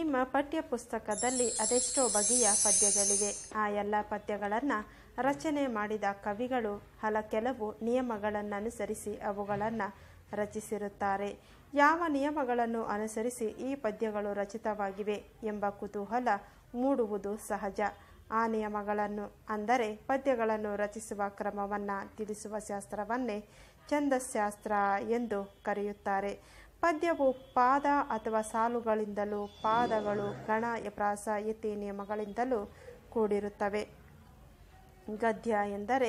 ನಿಮ್ಮ ಪಠ್ಯ ಪುಸ್ತಕದಲ್ಲಿ ಅದೆಷ್ಟೋ ಬಗೆಯ ಪದ್ಯಗಳಿವೆ ಆ ಎಲ್ಲ ಪದ್ಯಗಳನ್ನು ರಚನೆ ಮಾಡಿದ ಕವಿಗಳು ಹಲ ಕೆಲವು ನಿಯಮಗಳನ್ನನುಸರಿಸಿ ಅವುಗಳನ್ನು ರಚಿಸಿರುತ್ತಾರೆ ಯಾವ ನಿಯಮಗಳನ್ನು ಅನುಸರಿಸಿ ಈ ಪದ್ಯಗಳು ರಚಿತವಾಗಿವೆ ಎಂಬ ಕುತೂಹಲ ಮೂಡುವುದು ಸಹಜ ಆ ನಿಯಮಗಳನ್ನು ಅಂದರೆ ಪದ್ಯಗಳನ್ನು ರಚಿಸುವ ಕ್ರಮವನ್ನು ತಿಳಿಸುವ ಶಾಸ್ತ್ರವನ್ನೇ ಛಂದಸ್ಶಾಸ್ತ್ರ ಎಂದು ಕರೆಯುತ್ತಾರೆ ಪದ್ಯವು ಪಾದ ಅಥವಾ ಸಾಲುಗಳಿಂದಲೂ ಪಾದಗಳು ಗಣ ಪ್ರಾಸ ಯತಿ ನಿಯಮಗಳಿಂದಲೂ ಕೂಡಿರುತ್ತವೆ ಗದ್ಯ ಎಂದರೆ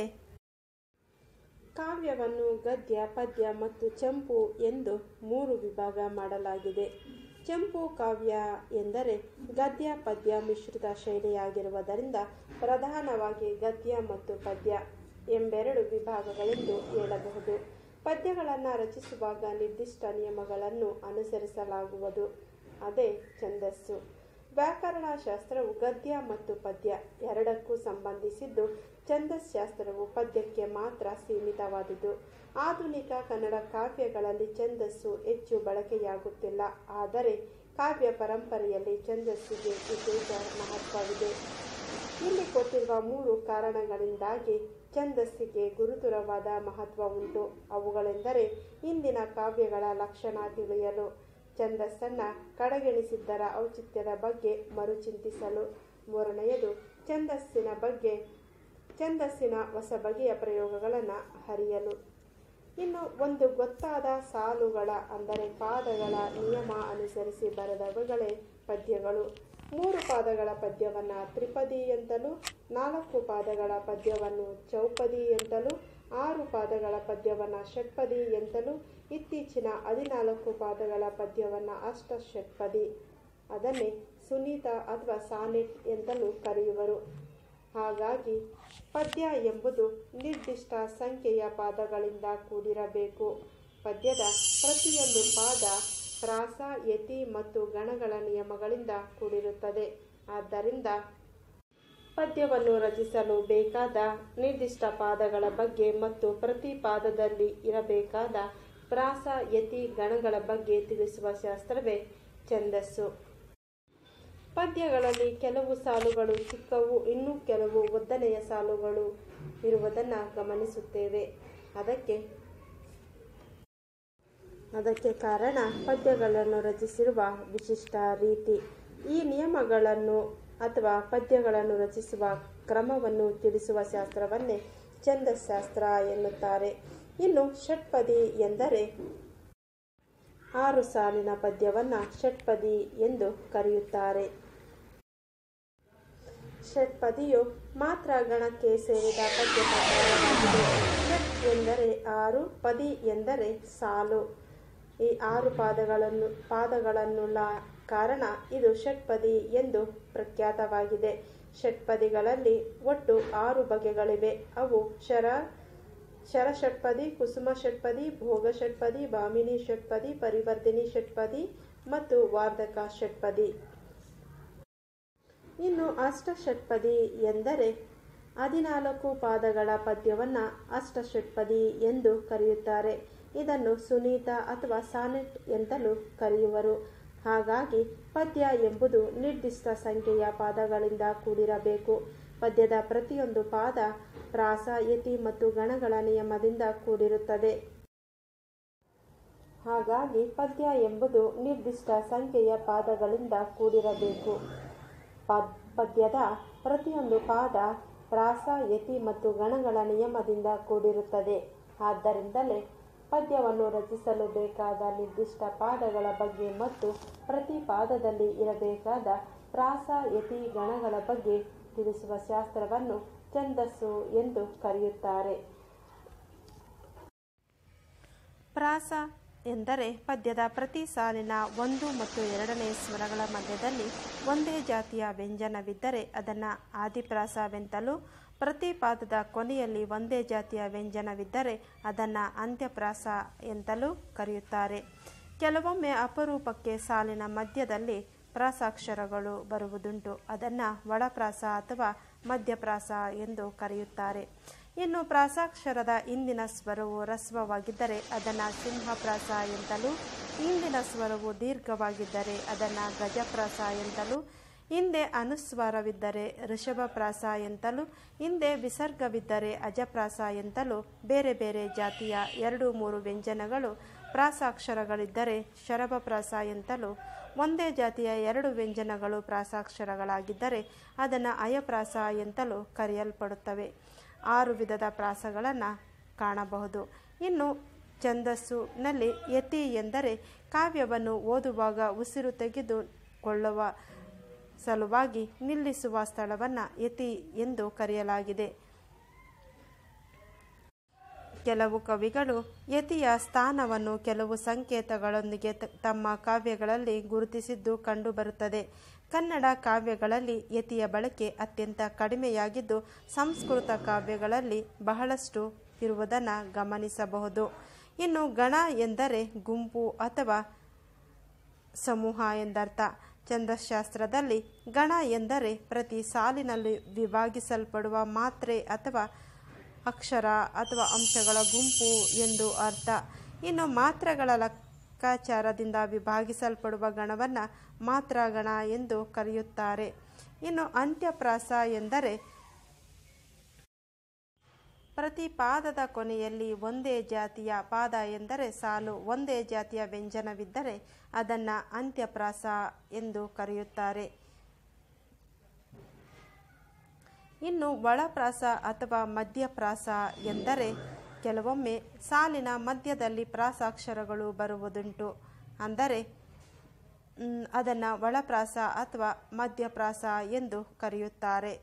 ಕಾವ್ಯವನ್ನು ಗದ್ಯ ಪದ್ಯ ಮತ್ತು ಚಂಪು ಎಂದು ಮೂರು ವಿಭಾಗ ಮಾಡಲಾಗಿದೆ ಚಂಪು ಕಾವ್ಯ ಎಂದರೆ ಗದ್ಯ ಪದ್ಯ ಮಿಶ್ರಿತ ಶೈಲಿಯಾಗಿರುವುದರಿಂದ ಪ್ರಧಾನವಾಗಿ ಗದ್ಯ ಮತ್ತು ಪದ್ಯ ಎಂಬೆರಡು ವಿಭಾಗಗಳೆಂದು ಹೇಳಬಹುದು ಪದ್ಯಗಳನ್ನು ರಚಿಸುವಾಗ ನಿರ್ದಿಷ್ಟ ನಿಯಮಗಳನ್ನು ಅನುಸರಿಸಲಾಗುವುದು ಅದೇ ಛಂದಸ್ಸು ವ್ಯಾಕರಣಶಾಸ್ತ್ರವು ಗದ್ಯ ಮತ್ತು ಪದ್ಯ ಎರಡಕ್ಕೂ ಸಂಬಂಧಿಸಿದ್ದು ಛಂದಸ್ಶಾಸ್ತ್ರವು ಪದ್ಯಕ್ಕೆ ಮಾತ್ರ ಸೀಮಿತವಾದುದು ಆಧುನಿಕ ಕನ್ನಡ ಕಾವ್ಯಗಳಲ್ಲಿ ಛಂದಸ್ಸು ಹೆಚ್ಚು ಬಳಕೆಯಾಗುತ್ತಿಲ್ಲ ಆದರೆ ಕಾವ್ಯ ಪರಂಪರೆಯಲ್ಲಿ ಛಂದಸ್ಸಿಗೆ ವಿಶೇಷ ಮಹತ್ವವಿದೆ ಇಲ್ಲಿ ಕೊಟ್ಟಿರುವ ಮೂರು ಕಾರಣಗಳಿಂದಾಗಿ ಛಂದಸ್ಸಿಗೆ ಗುರುತರವಾದ ಮಹತ್ವ ಉಂಟು ಅವುಗಳೆಂದರೆ ಇಂದಿನ ಕಾವ್ಯಗಳ ಲಕ್ಷಣ ತಿಳಿಯಲು ಛಂದಸ್ಸನ್ನು ಕಡೆಗಣಿಸಿದ್ದರ ಔಚಿತ್ಯದ ಬಗ್ಗೆ ಮರುಚಿಂತಿಸಲು ಮೂರನೆಯದು ಛಂದಸ್ಸಿನ ಬಗ್ಗೆ ಛಂದಸ್ಸಿನ ಹೊಸ ಬಗೆಯ ಪ್ರಯೋಗಗಳನ್ನು ಅರಿಯಲು ಇನ್ನು ಒಂದು ಗೊತ್ತಾದ ಸಾಲುಗಳ ಅಂದರೆ ಪಾದಗಳ ನಿಯಮ ಅನುಸರಿಸಿ ಬರೆದವುಗಳೇ ಪದ್ಯಗಳು ಮೂರು ಪಾದಗಳ ಪದ್ಯವನ್ನು ತ್ರಿಪದಿ ಎಂತಲೂ ನಾಲ್ಕು ಪಾದಗಳ ಪದ್ಯವನ್ನು ಚೌಪದಿ ಎಂತಲೂ ಆರು ಪಾದಗಳ ಪದ್ಯವನ್ನು ಷಟ್ಪದಿ ಎಂತಲೂ ಇತ್ತೀಚಿನ ಹದಿನಾಲ್ಕು ಪಾದಗಳ ಪದ್ಯವನ್ನು ಅಷ್ಟಷಟ್ಪದಿ ಅದನ್ನೇ ಸುನೀತ ಅಥವಾ ಸಾನೆಟ್ ಎಂತಲೂ ಕರೆಯುವರು ಹಾಗಾಗಿ ಪದ್ಯ ಎಂಬುದು ನಿರ್ದಿಷ್ಟ ಸಂಖ್ಯೆಯ ಪಾದಗಳಿಂದ ಕೂಡಿರಬೇಕು ಪದ್ಯದ ಪ್ರತಿಯೊಂದು ಪಾದ ಪ್ರಾಸ ಯತಿ ಮತ್ತು ಗಣಗಳ ನಿಯಮಗಳಿಂದ ಕೂಡಿರುತ್ತದೆ ಆದ್ದರಿಂದ ಪದ್ಯವನ್ನು ರಚಿಸಲು ಬೇಕಾದ ನಿರ್ದಿಷ್ಟ ಪಾದಗಳ ಬಗ್ಗೆ ಮತ್ತು ಪ್ರತಿ ಪಾದದಲ್ಲಿ ಇರಬೇಕಾದ ಪ್ರಾಸ ಯತಿ ಗಣಗಳ ಬಗ್ಗೆ ತಿಳಿಸುವ ಶಾಸ್ತ್ರವೇ ಛಂದಸ್ಸು ಪದ್ಯಗಳಲ್ಲಿ ಕೆಲವು ಸಾಲುಗಳು ಚಿಕ್ಕವು ಇನ್ನೂ ಕೆಲವು ಒದ್ದನೆಯ ಸಾಲುಗಳು ಇರುವುದನ್ನು ಗಮನಿಸುತ್ತೇವೆ ಅದಕ್ಕೆ ಅದಕ್ಕೆ ಕಾರಣ ಪದ್ಯಗಳನ್ನು ರಚಿಸಿರುವ ವಿಶಿಷ್ಟ ರೀತಿ ಈ ನಿಯಮಗಳನ್ನು ಅಥವಾ ಪದ್ಯಗಳನ್ನು ರಚಿಸುವ ಕ್ರಮವನ್ನು ತಿಳಿಸುವ ಶಾಸ್ತ್ರವನ್ನೇ ಛಂದಸ್ಶಾಸ್ತ್ರ ಎನ್ನುತ್ತಾರೆ ಇನ್ನು ಷಟ್ಪದಿ ಎಂದರೆ ಆರು ಸಾಲಿನ ಪದ್ಯವನ್ನು ಷಟ್ಪದಿ ಎಂದು ಕರೆಯುತ್ತಾರೆ ಷಟ್ಪದಿಯು ಮಾತ್ರ ಗಣಕ್ಕೆ ಸೇರಿದ ಪದ್ಯ ಪ್ರಕಾರವಾಗಿದೆ ಷಟ್ ಎಂದರೆ ಆರು ಪದಿ ಎಂದರೆ ಸಾಲು ಈ ಆರು ಪಾದಗಳನ್ನು ಪಾದಗಳನ್ನುಳ್ಳ ಕಾರಣ ಇದು ಷಟ್ಪದಿ ಎಂದು ಪ್ರಖ್ಯಾತವಾಗಿದೆ ಷಟ್ಪದಿಗಳಲ್ಲಿ ಒಟ್ಟು ಆರು ಬಗೆಗಳಿವೆ ಅವು ಶರ ಶರ ಷಟ್ಪದಿ ಕುಸುಮ ಷಟ್ಪದಿ ಭೋಗ ಷಟ್ಪದಿ ಭಾಮಿನಿ ಷಟ್ಪದಿ ಪರಿವರ್ತಿನಿ ಷಟ್ಪದಿ ಮತ್ತು ವಾರ್ಧಕ ಷಟ್ಪದಿ ಇನ್ನು ಅಷ್ಟಷಟ್ಪದಿ ಎಂದರೆ ಹದಿನಾಲ್ಕು ಪಾದಗಳ ಪದ್ಯವನ್ನು ಅಷ್ಟಷಟ್ಪದಿ ಎಂದು ಕರೆಯುತ್ತಾರೆ ಇದನ್ನು ಸುನೀತ ಅಥವಾ ಸಾನೆಟ್ ಎಂತಲೂ ಕರೆಯುವರು ಹಾಗಾಗಿ ಪದ್ಯ ಎಂಬುದು ನಿರ್ದಿಷ್ಟ ಸಂಖ್ಯೆಯ ಪಾದಗಳಿಂದ ಕೂಡಿರಬೇಕು ಪದ್ಯದ ಪ್ರತಿಯೊಂದು ಪಾದ ಪ್ರಾಸ ಯತಿ ಮತ್ತು ಗಣಗಳ ನಿಯಮದಿಂದ ಕೂಡಿರುತ್ತದೆ ಹಾಗಾಗಿ ಪದ್ಯ ಎಂಬುದು ನಿರ್ದಿಷ್ಟ ಸಂಖ್ಯೆಯ ಪಾದಗಳಿಂದ ಕೂಡಿರಬೇಕು ಪದ್ಯದ ಪ್ರತಿಯೊಂದು ಪಾದ ಪ್ರಾಸ ಯತಿ ಮತ್ತು ಗಣಗಳ ನಿಯಮದಿಂದ ಕೂಡಿರುತ್ತದೆ ಆದ್ದರಿಂದಲೇ ಪದ್ಯವನ್ನು ರಚಿಸಲು ಬೇಕಾದ ನಿರ್ದಿಷ್ಟ ಪಾದಗಳ ಬಗ್ಗೆ ಮತ್ತು ಪ್ರತಿ ಪಾದದಲ್ಲಿ ಇರಬೇಕಾದ ಪ್ರಾಸ ಯತಿ ಗಣಗಳ ಬಗ್ಗೆ ತಿಳಿಸುವ ಶಾಸ್ತ್ರವನ್ನು ಛಂದಸ್ಸು ಎಂದು ಕರೆಯುತ್ತಾರೆ ಪ್ರಾಸ ಎಂದರೆ ಪದ್ಯದ ಪ್ರತಿ ಸಾಲಿನ ಒಂದು ಮತ್ತು ಎರಡನೇ ಸ್ವರಗಳ ಮಧ್ಯದಲ್ಲಿ ಒಂದೇ ಜಾತಿಯ ವ್ಯಂಜನವಿದ್ದರೆ ಅದನ್ನು ಆದಿಪ್ರಾಸವೆಂತಲೂ ಪ್ರತಿ ಪಾದದ ಕೊನೆಯಲ್ಲಿ ಒಂದೇ ಜಾತಿಯ ವ್ಯಂಜನವಿದ್ದರೆ ಅದನ್ನು ಅಂತ್ಯಪ್ರಾಸ ಎಂತಲೂ ಕರೆಯುತ್ತಾರೆ ಕೆಲವೊಮ್ಮೆ ಅಪರೂಪಕ್ಕೆ ಸಾಲಿನ ಮಧ್ಯದಲ್ಲಿ ಪ್ರಾಸಾಕ್ಷರಗಳು ಬರುವುದುಂಟು ಅದನ್ನು ಒಳಪ್ರಾಸ ಅಥವಾ ಮಧ್ಯಪ್ರಾಸ ಎಂದು ಕರೆಯುತ್ತಾರೆ ಇನ್ನು ಪ್ರಾಸಾಕ್ಷರದ ಇಂದಿನ ಸ್ವರವು ರಸ್ವವಾಗಿದ್ದರೆ ಅದನ್ನು ಸಿಂಹಪ್ರಾಸ ಎಂತಲೂ ಇಂದಿನ ಸ್ವರವು ದೀರ್ಘವಾಗಿದ್ದರೆ ಅದನ್ನು ಗಜಪ್ರಾಸ ಎಂತಲೂ ಹಿಂದೆ ಅನುಸ್ವಾರವಿದ್ದರೆ ಋಷಭಪ್ರಾಸ ಎಂತಲೂ ಹಿಂದೆ ವಿಸರ್ಗವಿದ್ದರೆ ಅಜಪ್ರಾಸ ಎಂತಲೂ ಬೇರೆ ಬೇರೆ ಜಾತಿಯ ಎರಡು ಮೂರು ವ್ಯಂಜನಗಳು ಪ್ರಾಸಾಕ್ಷರಗಳಿದ್ದರೆ ಶರಭಪ್ರಾಸ ಎಂತಲೂ ಒಂದೇ ಜಾತಿಯ ಎರಡು ವ್ಯಂಜನಗಳು ಪ್ರಾಸಾಕ್ಷರಗಳಾಗಿದ್ದರೆ ಅದನ್ನು ಅಯಪ್ರಾಸ ಎಂತಲೂ ಕರೆಯಲ್ಪಡುತ್ತವೆ ಆರು ವಿಧದ ಪ್ರಾಸಗಳನ್ನು ಕಾಣಬಹುದು ಇನ್ನು ಛಂದಸ್ಸುನಲ್ಲಿ ಯತಿ ಎಂದರೆ ಕಾವ್ಯವನ್ನು ಓದುವಾಗ ಉಸಿರು ತೆಗೆದುಕೊಳ್ಳುವ ಸಲುವಾಗಿ ನಿಲ್ಲಿಸುವ ಸ್ಥಳವನ್ನು ಯತಿ ಎಂದು ಕರೆಯಲಾಗಿದೆ ಕೆಲವು ಕವಿಗಳು ಯತಿಯ ಸ್ಥಾನವನ್ನು ಕೆಲವು ಸಂಕೇತಗಳೊಂದಿಗೆ ತಮ್ಮ ಕಾವ್ಯಗಳಲ್ಲಿ ಗುರುತಿಸಿದ್ದು ಕಂಡುಬರುತ್ತದೆ ಕನ್ನಡ ಕಾವ್ಯಗಳಲ್ಲಿ ಯತಿಯ ಬಳಕೆ ಅತ್ಯಂತ ಕಡಿಮೆಯಾಗಿದ್ದು ಸಂಸ್ಕೃತ ಕಾವ್ಯಗಳಲ್ಲಿ ಬಹಳಷ್ಟು ಇರುವುದನ್ನು ಗಮನಿಸಬಹುದು ಇನ್ನು ಗಣ ಎಂದರೆ ಗುಂಪು ಅಥವಾ ಸಮೂಹ ಎಂದರ್ಥ ಛಂದಶಾಸ್ತ್ರದಲ್ಲಿ ಗಣ ಎಂದರೆ ಪ್ರತಿ ಸಾಲಿನಲ್ಲಿ ವಿಭಾಗಿಸಲ್ಪಡುವ ಮಾತ್ರೆ ಅಥವಾ ಅಕ್ಷರ ಅಥವಾ ಅಂಶಗಳ ಗುಂಪು ಎಂದು ಅರ್ಥ ಇನ್ನು ಮಾತ್ರೆಗಳ ಲೆಕ್ಕಾಚಾರದಿಂದ ವಿಭಾಗಿಸಲ್ಪಡುವ ಗಣವನ್ನು ಮಾತ್ರಾಗಣ ಎಂದು ಕರೆಯುತ್ತಾರೆ ಇನ್ನು ಅಂತ್ಯಪ್ರಾಸ ಎಂದರೆ ಪ್ರತಿ ಪಾದದ ಕೊನೆಯಲ್ಲಿ ಒಂದೇ ಜಾತಿಯ ಪಾದ ಎಂದರೆ ಸಾಲು ಒಂದೇ ಜಾತಿಯ ವ್ಯಂಜನವಿದ್ದರೆ ಅದನ್ನು ಅಂತ್ಯಪ್ರಾಸ ಎಂದು ಕರೆಯುತ್ತಾರೆ ಇನ್ನು ಒಳಪ್ರಾಸ ಅಥವಾ ಮಧ್ಯಪ್ರಾಸ ಎಂದರೆ ಕೆಲವೊಮ್ಮೆ ಸಾಲಿನ ಮಧ್ಯದಲ್ಲಿ ಪ್ರಾಸಾಕ್ಷರಗಳು ಬರುವುದುಂಟು ಅಂದರೆ ಅದನ್ನು ಒಳಪ್ರಾಸ ಅಥವಾ ಮಧ್ಯಪ್ರಾಸ ಎಂದು ಕರೆಯುತ್ತಾರೆ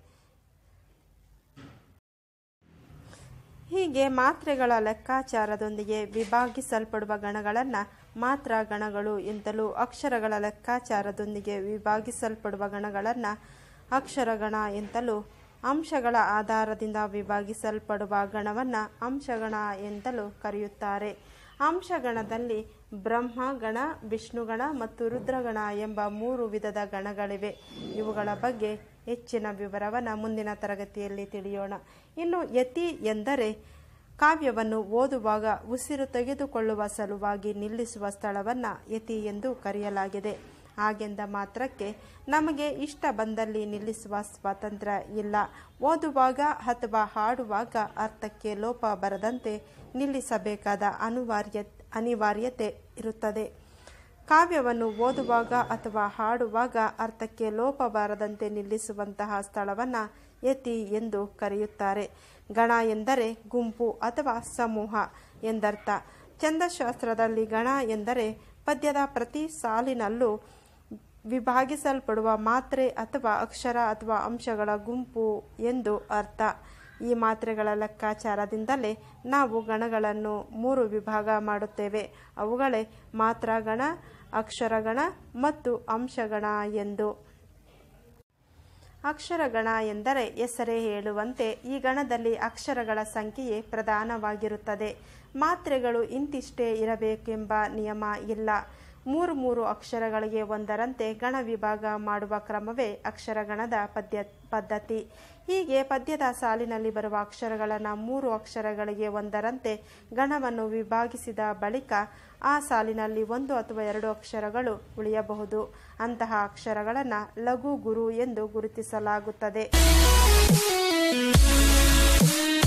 ಹೀಗೆ ಮಾತ್ರೆಗಳ ಲೆಕ್ಕಾಚಾರದೊಂದಿಗೆ ವಿಭಾಗಿಸಲ್ಪಡುವ ಗಣಗಳನ್ನು ಮಾತ್ರ ಗಣಗಳು ಎಂತಲೂ ಅಕ್ಷರಗಳ ಲೆಕ್ಕಾಚಾರದೊಂದಿಗೆ ವಿಭಾಗಿಸಲ್ಪಡುವ ಗಣಗಳನ್ನು ಅಕ್ಷರಗಣ ಎಂತಲೂ ಅಂಶಗಳ ಆಧಾರದಿಂದ ವಿಭಾಗಿಸಲ್ಪಡುವ ಗಣವನ್ನು ಅಂಶಗಣ ಎಂತಲೂ ಕರೆಯುತ್ತಾರೆ ಅಂಶಗಣದಲ್ಲಿ ಬ್ರಹ್ಮಗಣ ವಿಷ್ಣುಗಣ ಮತ್ತು ರುದ್ರಗಣ ಎಂಬ ಮೂರು ವಿಧದ ಗಣಗಳಿವೆ ಇವುಗಳ ಬಗ್ಗೆ ಹೆಚ್ಚಿನ ವಿವರವನ್ನು ಮುಂದಿನ ತರಗತಿಯಲ್ಲಿ ತಿಳಿಯೋಣ ಇನ್ನು ಯತಿ ಎಂದರೆ ಕಾವ್ಯವನ್ನು ಓದುವಾಗ ಉಸಿರು ತೆಗೆದುಕೊಳ್ಳುವ ಸಲುವಾಗಿ ನಿಲ್ಲಿಸುವ ಸ್ಥಳವನ್ನು ಯತಿ ಎಂದು ಕರೆಯಲಾಗಿದೆ ಹಾಗೆಂದ ಮಾತ್ರಕ್ಕೆ ನಮಗೆ ಇಷ್ಟ ಬಂದಲ್ಲಿ ನಿಲ್ಲಿಸುವ ಸ್ವಾತಂತ್ರ್ಯ ಇಲ್ಲ ಓದುವಾಗ ಅಥವಾ ಹಾಡುವಾಗ ಅರ್ಥಕ್ಕೆ ಲೋಪ ಬರದಂತೆ ನಿಲ್ಲಿಸಬೇಕಾದ ಅನಿವಾರ್ಯ ಅನಿವಾರ್ಯತೆ ಇರುತ್ತದೆ ಕಾವ್ಯವನ್ನು ಓದುವಾಗ ಅಥವಾ ಹಾಡುವಾಗ ಅರ್ಥಕ್ಕೆ ಲೋಪ ಬಾರದಂತೆ ನಿಲ್ಲಿಸುವಂತಹ ಸ್ಥಳವನ್ನು ಯತಿ ಎಂದು ಕರೆಯುತ್ತಾರೆ ಗಣ ಎಂದರೆ ಗುಂಪು ಅಥವಾ ಸಮೂಹ ಎಂದರ್ಥ ಛಂದಶಾಸ್ತ್ರದಲ್ಲಿ ಗಣ ಎಂದರೆ ಪದ್ಯದ ಪ್ರತಿ ಸಾಲಿನಲ್ಲೂ ವಿಭಾಗಿಸಲ್ಪಡುವ ಮಾತ್ರೆ ಅಥವಾ ಅಕ್ಷರ ಅಥವಾ ಅಂಶಗಳ ಗುಂಪು ಎಂದು ಅರ್ಥ ಈ ಮಾತ್ರೆಗಳ ಲೆಕ್ಕಾಚಾರದಿಂದಲೇ ನಾವು ಗಣಗಳನ್ನು ಮೂರು ವಿಭಾಗ ಮಾಡುತ್ತೇವೆ ಅವುಗಳೇ ಮಾತ್ರಾಗಣ ಅಕ್ಷರಗಣ ಮತ್ತು ಅಂಶಗಣ ಎಂದು ಅಕ್ಷರಗಣ ಎಂದರೆ ಹೆಸರೇ ಹೇಳುವಂತೆ ಈ ಗಣದಲ್ಲಿ ಅಕ್ಷರಗಳ ಸಂಖ್ಯೆಯೇ ಪ್ರಧಾನವಾಗಿರುತ್ತದೆ ಮಾತ್ರೆಗಳು ಇಂತಿಷ್ಟೇ ಇರಬೇಕೆಂಬ ನಿಯಮ ಇಲ್ಲ ಮೂರು ಮೂರು ಅಕ್ಷರಗಳಿಗೆ ಒಂದರಂತೆ ಗಣ ವಿಭಾಗ ಮಾಡುವ ಕ್ರಮವೇ ಅಕ್ಷರಗಣದ ಪದ್ಯ ಪದ್ಧತಿ ಹೀಗೆ ಪದ್ಯದ ಸಾಲಿನಲ್ಲಿ ಬರುವ ಅಕ್ಷರಗಳನ್ನು ಮೂರು ಅಕ್ಷರಗಳಿಗೆ ಒಂದರಂತೆ ಗಣವನ್ನು ವಿಭಾಗಿಸಿದ ಬಳಿಕ ಆ ಸಾಲಿನಲ್ಲಿ ಒಂದು ಅಥವಾ ಎರಡು ಅಕ್ಷರಗಳು ಉಳಿಯಬಹುದು ಅಂತಹ ಅಕ್ಷರಗಳನ್ನು ಲಘು ಗುರು ಎಂದು ಗುರುತಿಸಲಾಗುತ್ತದೆ